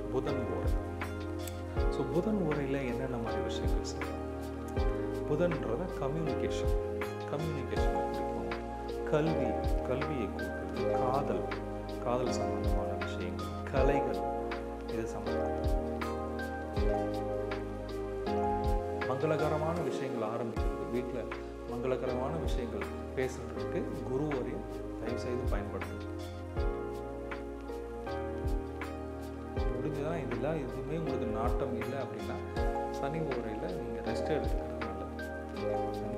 புதன் ஓரை ஸோ புதன் ஓரையில் என்னென்ன மாதிரி விஷயங்கள் செய்யலாம் புதன்றத கம்யூனிகேஷன் கம்யூனிகேஷன் குறிக்கும் கல்வி கல்வியை குறிக்கிறது காதல் காதல் சம்பந்தமான விஷயங்கள் கலைகள் இது சம்பந்தம் மங்களகரமான விஷயங்கள் ஆரம்பிக்கிறது வீட்டில் மங்களகரமான விஷயங்கள் பேசுறதுக்கு குரு வரையும் தயவு செய்து பயன்படுத்தும் முடிஞ்சதான் இதெல்லாம் எதுவுமே உங்களுக்கு நாட்டம் இல்லை அப்படின்னா சனி ஓரையில் நீங்கள் ரெஸ்ட் எடுத்துக்கிறது நல்லது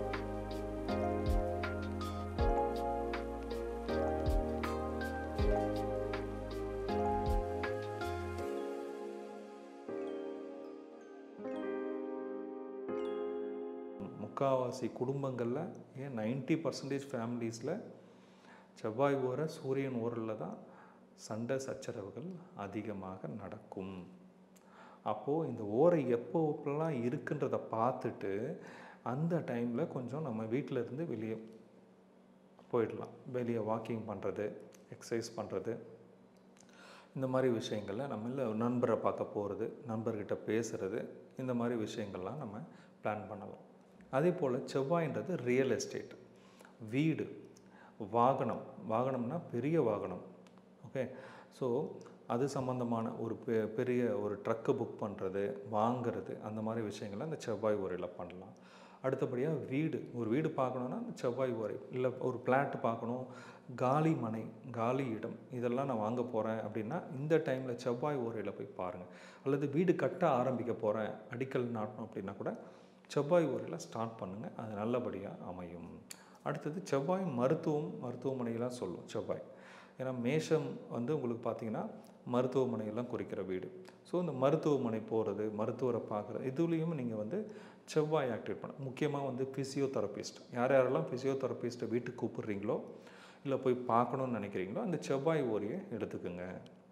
முக்காவாசி குடும்பங்களில் ஏன் நைன்ட்டி பர்சன்டேஜ் ஃபேமிலிஸில் செவ்வாய் ஓர சூரியன் ஓரில் தான் சண்டை சச்சரவுகள் அதிகமாக நடக்கும் அப்போது இந்த ஓரை எப்போ எப்பெல்லாம் இருக்குன்றத பார்த்துட்டு அந்த டைமில் கொஞ்சம் நம்ம வீட்டில் இருந்து வெளியே போயிடலாம் வெளியே வாக்கிங் பண்ணுறது எக்ஸசைஸ் பண்ணுறது இந்த மாதிரி விஷயங்களில் நம்ம இல்லை நண்பரை பார்க்க போகிறது நண்பர்கிட்ட பேசுகிறது இந்த மாதிரி விஷயங்கள்லாம் நம்ம பிளான் பண்ணலாம் அதே போல் செவ்வாய்ன்றது ரியல் எஸ்டேட் வீடு வாகனம் வாகனம்னா பெரிய வாகனம் ஓகே ஸோ அது சம்மந்தமான ஒரு பெ பெரிய ஒரு ட்ரக்கு புக் பண்ணுறது வாங்கிறது அந்த மாதிரி விஷயங்களை அந்த செவ்வாய் உரையில் பண்ணலாம் அடுத்தபடியாக வீடு ஒரு வீடு பார்க்கணுன்னா அந்த செவ்வாய் உரை இல்லை ஒரு பிளாட் பார்க்கணும் காலி மனை காலி இடம் இதெல்லாம் நான் வாங்க போகிறேன் அப்படின்னா இந்த டைமில் செவ்வாய் உரையில் போய் பாருங்கள் அல்லது வீடு கட்ட ஆரம்பிக்க போகிறேன் அடிக்கல் நாட்டணும் அப்படின்னா கூட செவ்வாய் உரையில் ஸ்டார்ட் பண்ணுங்கள் அது நல்லபடியாக அமையும் அடுத்தது செவ்வாய் மருத்துவம் மருத்துவமனையெல்லாம் சொல்லும் செவ்வாய் ஏன்னா மேஷம் வந்து உங்களுக்கு பார்த்தீங்கன்னா மருத்துவமனையெல்லாம் குறிக்கிற வீடு ஸோ இந்த மருத்துவமனை போகிறது மருத்துவரை பார்க்குறது இதுலேயும் நீங்கள் வந்து செவ்வாய் ஆக்டிவேட் பண்ண முக்கியமாக வந்து ஃபிசியோதெரபிஸ்ட் யார் யாரெல்லாம் ஃபிசியோதெரபிஸ்ட்டை வீட்டுக்கு கூப்பிடுறீங்களோ இல்லை போய் பார்க்கணுன்னு நினைக்கிறீங்களோ அந்த செவ்வாய் ஓரியை எடுத்துக்கோங்க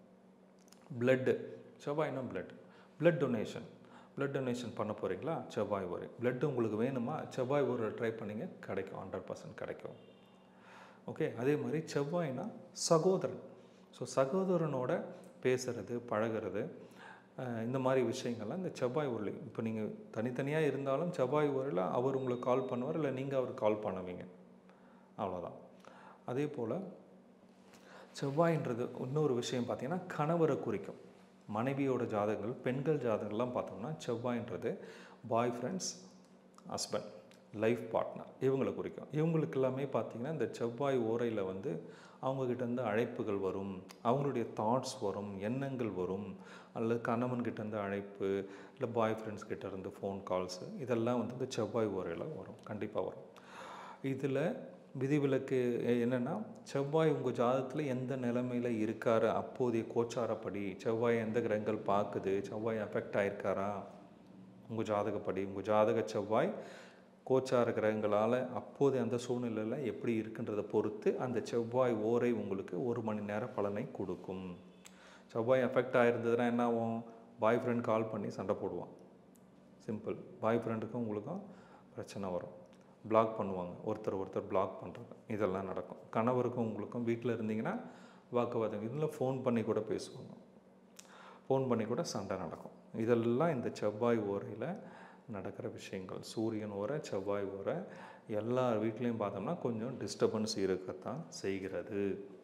பிளட்டு செவ்வாய்னா blood blood donation blood donation பண்ண போகிறீங்களா செவ்வாய் ஓரை பிளட் உங்களுக்கு வேணுமா செவ்வாய் ஓரை ட்ரை பண்ணிங்க கிடைக்கும் ஹண்ட்ரட் பர்சன்ட் கிடைக்கும் ஓகே அதே மாதிரி செவ்வாய்னா சகோதரன் ஸோ சகோதரனோட பேசுகிறது பழகிறது அஹ், இந்த மாதிரி விஷயங்கள்லாம் இந்த செவ்வாய் உருளை இப்போ நீங்கள் தனித்தனியாக இருந்தாலும் செவ்வாய் உரையில் அவர் உங்களுக்கு கால் பண்ணுவார் இல்லை நீங்கள் அவருக்கு கால் பண்ணுவீங்க அவ்வளோதான் அதே போல் செவ்வாயின்றது இன்னொரு விஷயம் பார்த்தீங்கன்னா கணவரை குறிக்கும் மனைவியோட ஜாதகங்கள் பெண்கள் ஜாதகங்கள்லாம் பார்த்தோம்னா செவ்வாயின்றது boyfriends husband life partner இவங்களை குறிக்கும் இவங்களுக்கு எல்லாமே பார்த்தீங்கன்னா இந்த செவ்வாய் ஓரையில் வந்து அவங்கக்கிட்ட இருந்து அழைப்புகள் வரும் அவங்களுடைய தாட்ஸ் வரும் எண்ணங்கள் வரும் அல்லது கணவன்கிட்ட இருந்து அழைப்பு இல்லை பாய் ஃப்ரெண்ட்ஸ் கிட்ட இருந்து ஃபோன் கால்ஸு இதெல்லாம் வந்து இந்த செவ்வாய் ஓரையில் வரும் கண்டிப்பாக வரும் இதில் விதிவிலக்கு எ- என்னன்னா செவ்வாய் உங்கள் ஜாதகத்தில் எந்த நிலைமையில் இருக்காரு அப்போதைய கோச்சாரப்படி செவ்வாய் எந்த கிரகங்கள் பார்க்குது செவ்வாய் அஃபெக்ட் ஆயிருக்காரா உங்கள் ஜாதகப்படி உங்கள் ஜாதக செவ்வாய் கோச்சார கிரகங்களால் அப்போது அந்த சூழ்நிலையில் எப்படி இருக்குன்றதை பொறுத்து அந்த செவ்வாய் ஓரை உங்களுக்கு ஒரு மணி நேர பலனை கொடுக்கும் செவ்வாய் அஃபெக்ட் ஆயிருந்ததுன்னா என்ன ஆகும் பாய் ஃப்ரெண்ட் கால் பண்ணி சண்டை போடுவான் சிம்பிள் பாய் ஃப்ரெண்டுக்கும் உங்களுக்கும் பிரச்சனை வரும் பிளாக் பண்ணுவாங்க ஒருத்தர் ஒருத்தர் பிளாக் பண்ணுறது இதெல்லாம் நடக்கும் கணவருக்கும் உங்களுக்கும் வீட்டில் இருந்தீங்கன்னா வாக்குவாதம் இதில் ஃபோன் பண்ணி கூட பேசுவாங்க ஃபோன் பண்ணி கூட சண்டை நடக்கும் இதெல்லாம் இந்த செவ்வாய் ஓரையில் நடக்கிற விஷயங்கள் சூரியன் ஓரை செவ்வாய் ஓரை எல்லா வீட்லேயும் பார்த்தோம்னா கொஞ்சம் டிஸ்டர்பன்ஸ் இருக்கத்தான் செய்கிறது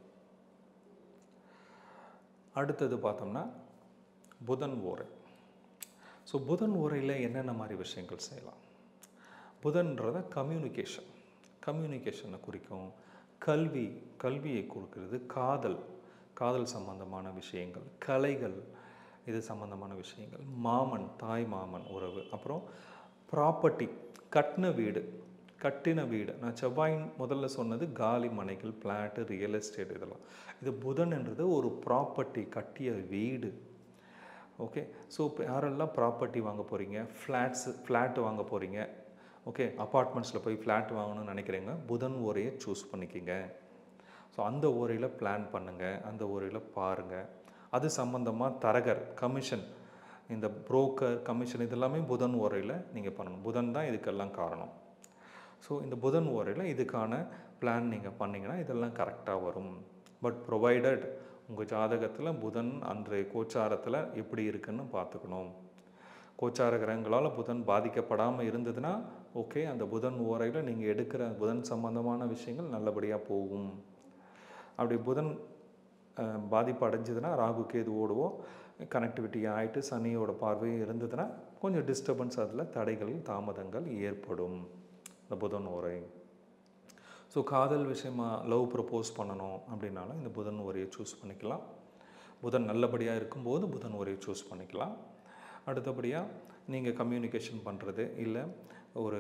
அடுத்தது பார்த்தோம்னா புதன் ஓரை ஸோ புதன் ஓரையில் என்னென்ன மாதிரி விஷயங்கள் செய்யலாம் புதன்றத கம்யூனிகேஷன் கம்யூனிகேஷனை குறிக்கும் கல்வி கல்வியை கொடுக்கிறது காதல் காதல் சம்பந்தமான விஷயங்கள் கலைகள் இது சம்பந்தமான விஷயங்கள் மாமன் தாய் மாமன் உறவு அப்புறம் ப்ராப்பர்ட்டி கட்டின வீடு கட்டின வீடு நான் செவ்வாயின் முதல்ல சொன்னது காலி மனைகள் பிளாட்டு ரியல் எஸ்டேட் இதெல்லாம் இது புதன்ன்றது ஒரு ப்ராப்பர்ட்டி கட்டிய வீடு ஓகே ஸோ இப்போ யாரெல்லாம் ப்ராப்பர்ட்டி வாங்க போகிறீங்க ஃப்ளாட்ஸு ஃப்ளாட் வாங்க போகிறீங்க ஓகே அப்பார்ட்மெண்ட்ஸில் போய் ஃப்ளாட் வாங்கணும்னு நினைக்கிறீங்க புதன் ஓரையை சூஸ் பண்ணிக்கிங்க ஸோ அந்த ஓரையில் பிளான் பண்ணுங்கள் அந்த ஓரையில் பாருங்கள் அது சம்மந்தமாக தரகர் கமிஷன் இந்த புரோக்கர் கமிஷன் இதெல்லாமே புதன் ஓரையில் நீங்கள் பண்ணணும் புதன் தான் இதுக்கெல்லாம் காரணம் ஸோ இந்த புதன் ஓரையில் இதுக்கான பிளான் நீங்கள் பண்ணிங்கன்னா இதெல்லாம் கரெக்டாக வரும் பட் ப்ரொவைடட் உங்கள் ஜாதகத்தில் புதன் அன்றைய கோச்சாரத்தில் எப்படி இருக்குன்னு பார்த்துக்கணும் கோச்சார கிரகங்களால் புதன் பாதிக்கப்படாமல் இருந்ததுன்னா ஓகே அந்த புதன் ஓரையில் நீங்கள் எடுக்கிற புதன் சம்பந்தமான விஷயங்கள் நல்லபடியாக போகும் அப்படி புதன் அஹ், பாதிப்பு அடைஞ்சதுன்னா ராகு கேது ஓடுவோ கனெக்டிவிட்டி ஆகிட்டு சனியோட பார்வையும் இருந்ததுன்னா கொஞ்சம் டிஸ்டர்பன்ஸ் அதில் தடைகள் தாமதங்கள் ஏற்படும் இந்த புதன் ஓரை ஸோ காதல் விஷயமா லவ் ப்ரப்போஸ் பண்ணணும் அப்படின்னாலும் இந்த புதன் உரையை சூஸ் பண்ணிக்கலாம் புதன் நல்லபடியாக இருக்கும்போது புதன் உரையை சூஸ் பண்ணிக்கலாம் அடுத்தபடியாக நீங்கள் கம்யூனிகேஷன் பண்ணுறது இல்லை ஒரு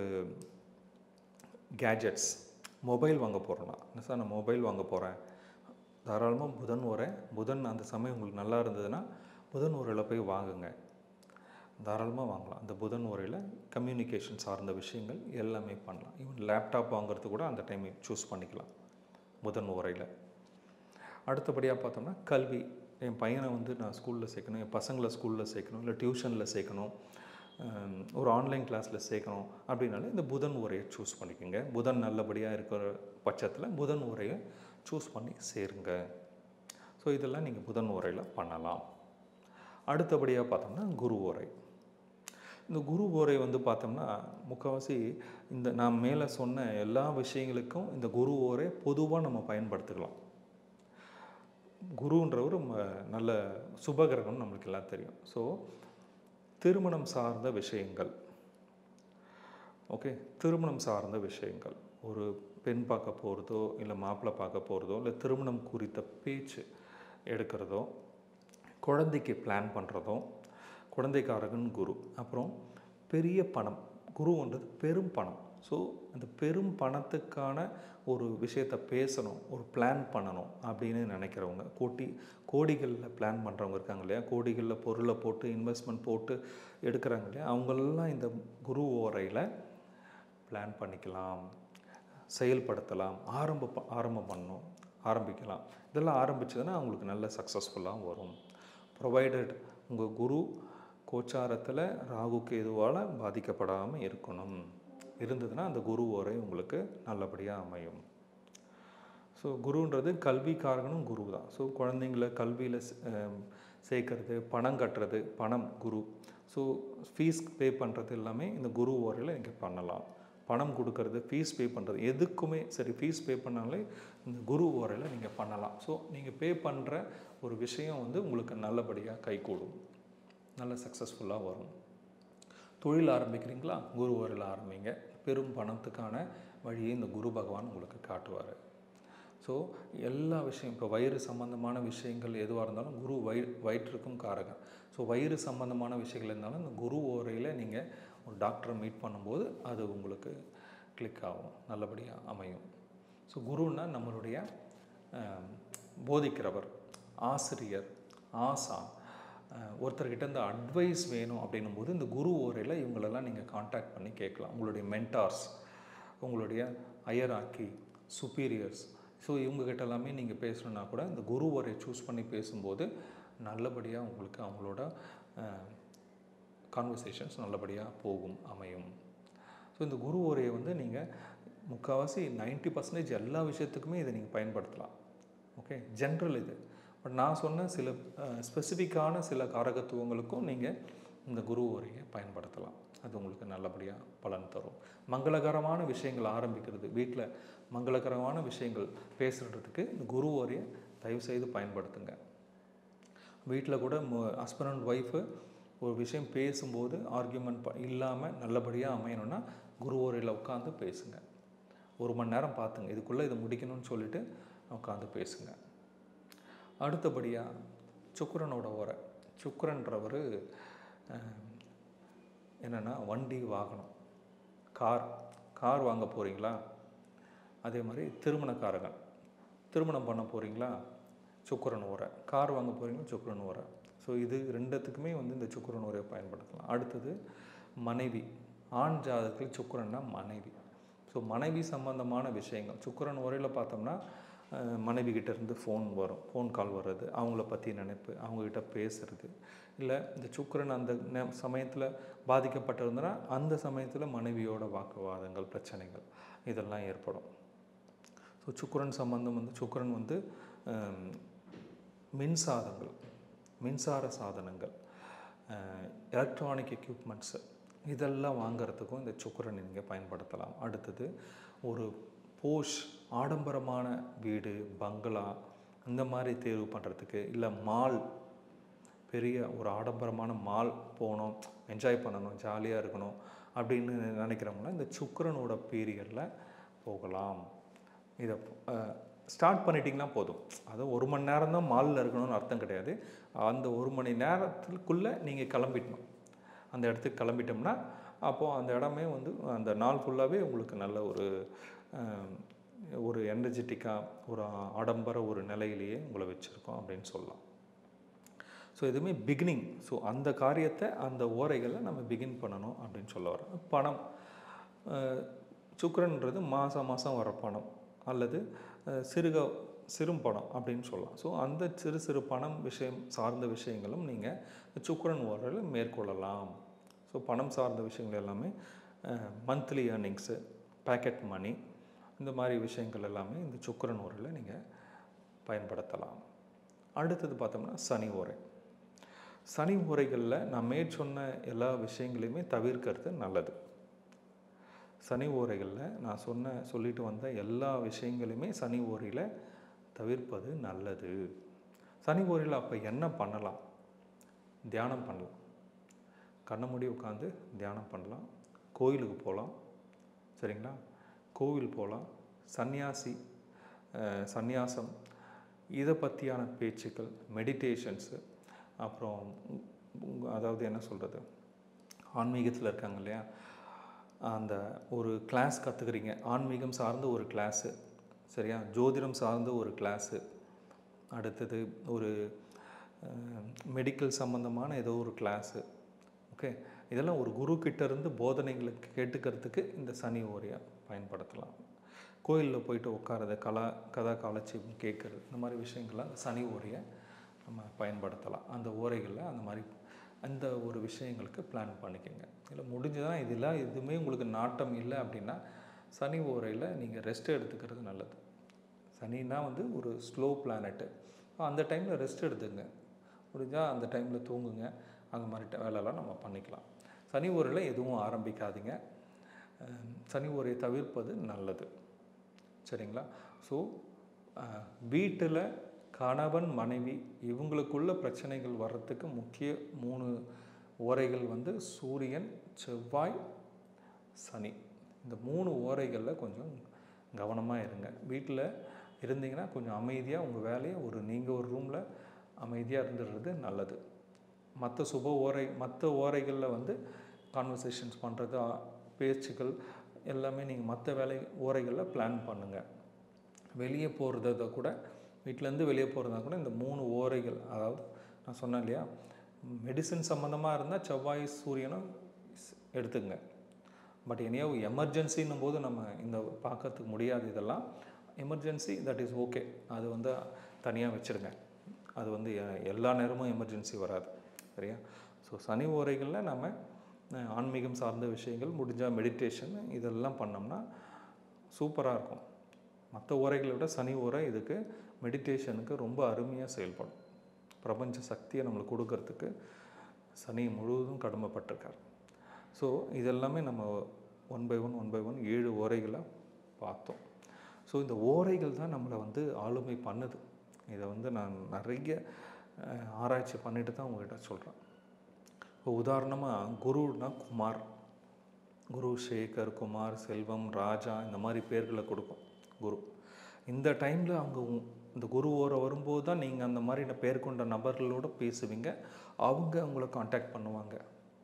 கேஜெட்ஸ் மொபைல் வாங்க போகிறேன்னா என்ன சார் நான் மொபைல் வாங்க போகிறேன் தாராளமாக புதன் உரை புதன் அந்த சமயம் உங்களுக்கு நல்லா இருந்ததுன்னா புதன் உரையில் போய் வாங்குங்க தாராளமாக வாங்கலாம் அந்த புதன் உரையில் கம்யூனிகேஷன் சார்ந்த விஷயங்கள் எல்லாமே பண்ணலாம் ஈவன் லேப்டாப் வாங்குறது கூட அந்த டைம் சூஸ் பண்ணிக்கலாம் புதன் உரையில் அடுத்தபடியாக பார்த்தோம்னா கல்வி என் பையனை வந்து நான் ஸ்கூலில் சேர்க்கணும் என் பசங்களை ஸ்கூலில் சேர்க்கணும் இல்லை டியூஷனில் சேர்க்கணும் ஹம், ஒரு ஆன்லைன் கிளாஸில் சேர்க்கணும் அப்படின்னாலே இந்த புதன் உரையை சூஸ் பண்ணிக்கோங்க புதன் நல்லபடியாக இருக்கிற பட்சத்தில் புதன் உரையை சூஸ் பண்ணி சேருங்க ஸோ இதெல்லாம் நீங்கள் புதன் உரையில் பண்ணலாம் அடுத்தபடியாக பார்த்தோம்னா குரு உரை இந்த குரு ஓரை வந்து பார்த்தோம்னா முக்கால்வாசி இந்த நான் மேலே சொன்ன எல்லா விஷயங்களுக்கும் இந்த குரு ஓரை பொதுவாக நம்ம பயன்படுத்திக்கலாம் குருன்றவர் ம- நல்ல சுபகிரகம்னு நம்மளுக்கு எல்லாம் தெரியும் ஸோ திருமணம் சார்ந்த விஷயங்கள் ஓகே திருமணம் சார்ந்த விஷயங்கள் ஒரு பெண் பார்க்க போகிறதோ இல்லை மாப்பிள்ளை பார்க்க போகிறதோ இல்லை திருமணம் குறித்த பேச்சு எடுக்கிறதோ குழந்தைக்கு பிளான் பண்ணுறதும் குழந்தைக்காரகன் குரு அப்புறம் பெரிய பணம் குருன்றது பெரும் பணம் ஸோ அந்த பெரும் பணத்துக்கான ஒரு விஷயத்தை பேசணும் ஒரு பிளான் பண்ணணும் அப்படின்னு நினைக்கிறவங்க கோட்டி கோடிகளில் பிளான் பண்ணுறவங்க இருக்காங்க இல்லையா கோடிகளில் பொருளை போட்டு இன்வெஸ்ட்மெண்ட் போட்டு எடுக்கிறாங்க இல்லையா அவங்களெல்லாம் இந்த குரு ஓரையில் பிளான் பண்ணிக்கலாம் செயல்படுத்தலாம் ஆரம்ப ப- ஆரம்பம் பண்ணணும் ஆரம்பிக்கலாம் இதெல்லாம் ஆரம்பிச்சதுன்னா அவங்களுக்கு நல்ல சக்ஸஸ்ஃபுல்லாக வரும் ப்ரொவைடட் உங்கள் குரு கோச்சாரத்தில் ராகு கேதுவால் பாதிக்கப்படாமல் இருக்கணும் இருந்ததுன்னா அந்த குரு ஓரை உங்களுக்கு நல்லபடியாக அமையும் ஸோ குருன்றது கல்விக்காரகனும் குரு தான் ஸோ குழந்தைங்கள கல்வியில் சேர்க்கறது பணம் கட்டுறது பணம் குரு ஸோ ஃபீஸ் பே பண்ணுறது எல்லாமே இந்த குரு ஓரையில் நீங்கள் பண்ணலாம் பணம் கொடுக்கறது ஃபீஸ் பே பண்ணுறது எதுக்குமே சரி ஃபீஸ் பே பண்ணாலே இந்த குரு ஓரையில் நீங்கள் பண்ணலாம் ஸோ நீங்கள் பே பண்ணுற ஒரு விஷயம் வந்து உங்களுக்கு நல்லபடியாக கைகூடும் நல்ல சக்ஸஸ்ஃபுல்லாக வரும் தொழில் ஆரம்பிக்கிறீங்களா குரு ஓரையில் ஆரம்பிங்க பெரும் பணத்துக்கான வழியை இந்த குரு பகவான் உங்களுக்கு காட்டுவார் ஸோ எல்லா விஷயம் இப்போ வயிறு சம்பந்தமான விஷயங்கள் எதுவாக இருந்தாலும் குரு வயிறு வயிற்றுக்கும் காரகன் ஸோ வயிறு சம்பந்தமான விஷயங்கள் இருந்தாலும் இந்த குரு ஓரையில் நீங்கள் ஒரு டாக்டரை மீட் பண்ணும்போது அது உங்களுக்கு கிளிக் ஆகும் நல்லபடியாக அமையும் ஸோ குருன்னா நம்மளுடைய ஆம், போதிக்கிறவர் ஆசிரியர் ஆசான் அஹ், ஒருத்தர்கிட்ட இந்த அட்வைஸ் வேணும் அப்படின்னும் போது இந்த குரு ஓரையில் இவங்களெல்லாம் நீங்கள் காண்டாக்ட் பண்ணி கேட்கலாம் உங்களுடைய மென்டார்ஸ் உங்களுடைய அயராக்கி சுப்பீரியர்ஸ் ஸோ இவங்ககிட்ட எல்லாமே நீங்கள் பேசணுன்னா கூட இந்த குரு ஓரையை சூஸ் பண்ணி பேசும்போது நல்லபடியாக உங்களுக்கு அவங்களோட கான்வர்சேஷன்ஸ் நல்லபடியாக போகும் அமையும் ஸோ இந்த குரு ஓரையை வந்து நீங்கள் முக்கால்வாசி 90% பர்சன்டேஜ் எல்லா விஷயத்துக்குமே இதை நீங்கள் பயன்படுத்தலாம் ஓகே ஜென்ரல் இது பட் நான் சொன்ன சில ஸ்பெசிஃபிக்கான சில காரகத்துவங்களுக்கும் நீங்கள் இந்த குரு ஓரையை பயன்படுத்தலாம் அது உங்களுக்கு நல்லபடியாக பலன் தரும் மங்களகரமான விஷயங்கள் ஆரம்பிக்கிறது வீட்டில் மங்களகரமான விஷயங்கள் பேசுகிறதுக்கு இந்த குரு ஓரையை தயவுசெய்து பயன்படுத்துங்க வீட்டில் கூட ஹஸ்பண்ட் அண்ட் ஒய்ஃபு ஒரு விஷயம் பேசும்போது ஆர்கியூமெண்ட் ப இல்லாமல் நல்லபடியாக அமையணும்னா குரு ஓரையில் உட்காந்து பேசுங்க ஒரு மணி நேரம் பார்த்துங்க இதுக்குள்ளே இதை முடிக்கணும்னு சொல்லிட்டு உட்காந்து பேசுங்க அடுத்தபடியாக சுக்கிரனோட ஓரை சுக்கிரன்றவர் என்னென்னா வண்டி வாகனம் கார் கார் வாங்க போகிறீங்களா அதே மாதிரி திருமணக்காரகன் திருமணம் பண்ண போகிறீங்களா சுக்கிரன் உரை கார் வாங்க போகிறீங்களா சுக்கிரன் உரை ஸோ இது ரெண்டுத்துக்குமே வந்து இந்த சுக்கிரன் உரையை பயன்படுத்தலாம் அடுத்தது மனைவி ஆண் ஜாதகத்தில் சுக்கிரன்னா மனைவி ஸோ மனைவி சம்பந்தமான விஷயங்கள் சுக்கிரன் உரையில் பார்த்தோம்னா அஹ், மனைவி கிட்ட இருந்து ஃபோன் வரும் ஃபோன் கால் வர்றது அவங்கள பற்றி நினைப்பு அவங்கக்கிட்ட பேசுறது இல்லை இந்த சுக்கிரன் அந்த நே- சமயத்தில் பாதிக்கப்பட்டிருந்தனா அந்த சமயத்தில் மனைவியோட வாக்குவாதங்கள் பிரச்சனைகள் இதெல்லாம் ஏற்படும் ஸோ சுக்கிரன் சம்பந்தம் வந்து சுக்கிரன் வந்து மின்சாதங்கள் மின்சார சாதனங்கள் எலக்ட்ரானிக் எக்யூப்மெண்ட்ஸு இதெல்லாம் வாங்குறதுக்கும் இந்த சுக்கரனை நீங்கள் பயன்படுத்தலாம் அடுத்தது ஒரு போஷ் ஆடம்பரமான வீடு பங்களா இந்த மாதிரி தேர்வு பண்ணுறதுக்கு இல்லை மால் பெரிய ஒரு ஆடம்பரமான மால் போகணும் என்ஜாய் பண்ணணும் ஜாலியாக இருக்கணும் அப்படின்னு நினைக்கிறவங்களாம் இந்த சுக்கிரனோட பீரியடில் போகலாம் இதை ஸ்டார்ட் பண்ணிட்டீங்கன்னா போதும் அது ஒரு மணி நேரம் தான் மாலில் இருக்கணும்னு அர்த்தம் கிடையாது அந்த ஒரு மணி நேரத்துக்குள்ளே நீங்கள் கிளம்பிடணும் அந்த இடத்துக்கு கிளம்பிட்டோம்னா அப்போது அந்த இடமே வந்து அந்த நாள் ஃபுல்லாகவே உங்களுக்கு நல்ல ஒரு அஹ், ஒரு எனர்ஜெட்டிக்காக ஒரு ஆடம்பர ஒரு நிலையிலேயே உங்களை வச்சுருக்கோம் அப்படின்னு சொல்லலாம் ஸோ எதுவுமே பிகினிங் ஸோ அந்த காரியத்தை அந்த ஓரைகளில் நம்ம பிகின் பண்ணணும் அப்படின்னு சொல்ல வரோம் பணம் அஹ், சுக்கிரன்றது மாதம் மாதம் வர பணம் அல்லது அஹ், சிறுக சிறும் பணம் அப்படின்னு சொல்லலாம் ஸோ அந்த சிறு சிறு பணம் விஷயம் சார்ந்த விஷயங்களும் நீங்கள் சுக்கிரன் ஓரையில் மேற்கொள்ளலாம் ஸோ பணம் சார்ந்த விஷயங்கள் எல்லாமே மந்த்லி ஏர்னிங்ஸு பேக்கெட் மணி இந்த மாதிரி விஷயங்கள் எல்லாமே இந்த சுக்கிரன் ஓரையில் நீங்கள் பயன்படுத்தலாம் அடுத்தது பார்த்தோம்னா சனி ஓரை சனி ஓரைகளில் நான் மேற் சொன்ன எல்லா விஷயங்களையுமே தவிர்க்கிறது நல்லது சனி ஓரைகளில் நான் சொன்ன சொல்லிட்டு வந்த எல்லா விஷயங்களையுமே சனி ஓரையில் தவிர்ப்பது நல்லது சனி ஓரையில் அப்போ என்ன பண்ணலாம் தியானம் பண்ணலாம் கண்ணை மூடி உட்காந்து தியானம் பண்ணலாம் கோயிலுக்கு போகலாம் சரிங்களா கோவில் போகலாம் சந்நியாசி அஹ், சந்நியாசம் இதை பற்றியான பேச்சுக்கள் மெடிடேஷன்ஸு அப்புறம் உ- உங்க- அதாவது என்ன சொல்கிறது ஆன்மீகத்தில் இருக்காங்க இல்லையா அந்த ஒரு கிளாஸ் கற்றுக்குறீங்க ஆன்மீகம் சார்ந்த ஒரு கிளாஸு சரியா ஜோதிடம் சார்ந்த ஒரு கிளாஸு அடுத்தது ஒரு மெடிக்கல் சம்மந்தமான ஏதோ ஒரு கிளாஸு ஓகே இதெல்லாம் ஒரு குரு கிட்ட இருந்து போதனைகளுக்கு கேட்டுக்கிறதுக்கு இந்த சனி ஓரையை பயன்படுத்தலாம் கோயிலில் போயிட்டு உட்காரது கலா கதா காலட்சியம் கேட்குறது இந்த மாதிரி விஷயங்கள்லாம் அந்த சனி ஓரையை நம்ம பயன்படுத்தலாம் அந்த ஓரைகளில் அந்த மாதிரி அந்த ஒரு விஷயங்களுக்கு பிளான் பண்ணிக்கோங்க இல்லை முடிஞ்சதான் இதெல்லாம் எதுவுமே உங்களுக்கு நாட்டம் இல்லை அப்படின்னா சனி ஓரையில் நீங்கள் ரெஸ்ட் எடுத்துக்கிறது நல்லது சனின்னா வந்து ஒரு ஸ்லோ பிளானட்டு அந்த டைமில் ரெஸ்ட் எடுத்துங்க முடிஞ்சால் அந்த டைமில் தூங்குங்க அந்த மாதிரி ட- வேலைலாம் நம்ம பண்ணிக்கலாம் சனி ஓரையில் எதுவும் ஆரம்பிக்காதீங்க அஹ் சனி ஓரையை தவிர்ப்பது நல்லது சரிங்களா ஸோ வீட்டில் கணவன் மனைவி இவங்களுக்குள்ள பிரச்சனைகள் வர்றதுக்கு முக்கிய மூணு ஓரைகள் வந்து சூரியன் செவ்வாய் சனி இந்த மூணு ஓரைகளில் கொஞ்சம் கவனமாக இருங்க வீட்டில் இருந்தீங்கன்னா கொஞ்சம் அமைதியாக உங்கள் வேலையை ஒரு நீங்கள் ஒரு ரூமில் அமைதியாக இருந்துடுறது நல்லது மற்ற சுப ஓரை மற்ற ஓரைகளில் வந்து கான்வர்சேஷன்ஸ் பண்ணுறது ஆ, பேச்சுக்கள் எல்லாமே நீங்கள் மற்ற வேலை ஓரைகளில் பிளான் பண்ணுங்கள் வெளியே போகிறத கூட வீட்டிலேருந்து வெளியே போகிறதா கூட இந்த மூணு ஓரைகள் அதாவது நான் சொன்னேன் இல்லையா மெடிசன் சம்மந்தமாக இருந்தால் செவ்வாய் சூரியனும் ஸ்- எடுத்துங்க பட் எனியோ எமர்ஜென்சின்னும் போது நம்ம இந்த பார்க்கறதுக்கு முடியாது இதெல்லாம் எமர்ஜென்சி தட் இஸ் ஓகே அது வந்து தனியாக வச்சுருங்க அது வந்து எ- எல்லா நேரமும் எமர்ஜென்சி வராது சரியா ஸோ சனி ஓரைகளில் நம்ம அஹ், ஆன்மீகம் சார்ந்த விஷயங்கள் முடிஞ்சால் மெடிடேஷன் இதெல்லாம் பண்ணோம்னா சூப்பராக இருக்கும் மற்ற ஓரைகளை விட சனி ஓரை இதுக்கு மெடிடேஷனுக்கு ரொம்ப அருமையாக செயல்படும் பிரபஞ்ச சக்தியை நம்மளுக்கு கொடுக்கறதுக்கு சனி முழுவதும் கடமைப்பட்டிருக்கார் ஸோ இதெல்லாமே நம்ம one by one one by one ஏழு ஓரைகளை பார்த்தோம் ஸோ இந்த ஓரைகள் தான் நம்மளை வந்து ஆளுமை பண்ணுது இதை வந்து நான் நிறைய அஹ், ஆராய்ச்சி பண்ணிட்டு தான் உங்ககிட்ட சொல்கிறேன் இப்போ உதாரணமாக குருன்னா குமார் குரு சேகர் குமார் செல்வம் ராஜா இந்த மாதிரி பேர்களை கொடுக்கும் குரு இந்த டைமில் அவங்க உ- இந்த குரு ஓர வரும்போது தான் நீங்கள் அந்த மாதிரி பேர் கொண்ட நபர்களோட பேசுவீங்க அவங்க உங்களை காண்டாக்ட் பண்ணுவாங்க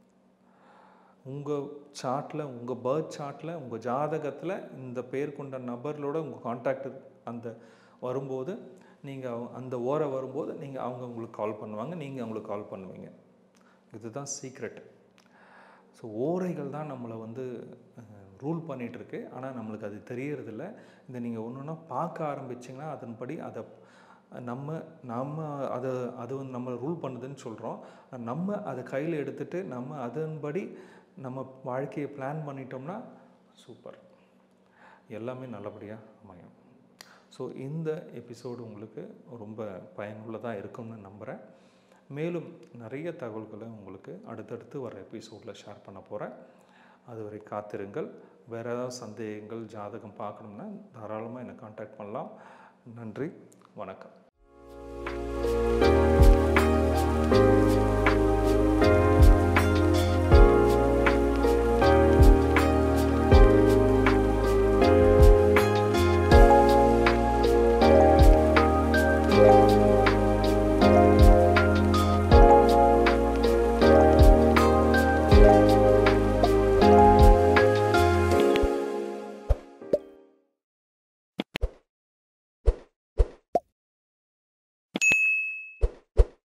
உங்கள் சார்ட்டில் உங்கள் பர்த் சார்ட்டில் உங்கள் ஜாதகத்தில் இந்த பேர் கொண்ட நபர்களோட உங்கள் காண்டாக்ட் அந்த வரும்போது நீங்கள் அந்த ஓர வரும்போது நீங்கள் அவங்க உங்களுக்கு கால் பண்ணுவாங்க நீங்கள் அவங்களுக்கு கால் பண்ணுவீங்க இதுதான் சீக்ரெட் ஸோ ஓரைகள் தான் நம்மளை வந்து ரூல் பண்ணிகிட்ருக்கு ஆனால் நம்மளுக்கு அது தெரியறதில்ல இந்த நீங்கள் ஒன்று ஒன்றா பார்க்க ஆரம்பிச்சிங்கன்னா அதன்படி அதை நம்ம நம்ம அதை அது வந்து நம்மளை ரூல் பண்ணுதுன்னு சொல்கிறோம் நம்ம அதை கையில் எடுத்துட்டு நம்ம அதன்படி நம்ம வாழ்க்கையை பிளான் பண்ணிட்டோம்னா சூப்பர் எல்லாமே நல்லபடியாக அமையும் ஸோ இந்த எபிசோடு உங்களுக்கு ரொம்ப பயனுள்ளதாக இருக்கும்னு நம்புகிறேன் மேலும் நிறைய தகவல்களை உங்களுக்கு அடுத்தடுத்து வர எபிசோடில் ஷேர் பண்ண போகிறேன் அதுவரை காத்திருங்கள் வேறு ஏதாவது சந்தேகங்கள் ஜாதகம் பார்க்கணும்னா தாராளமாக என்னை காண்டாக்ட் பண்ணலாம் நன்றி வணக்கம்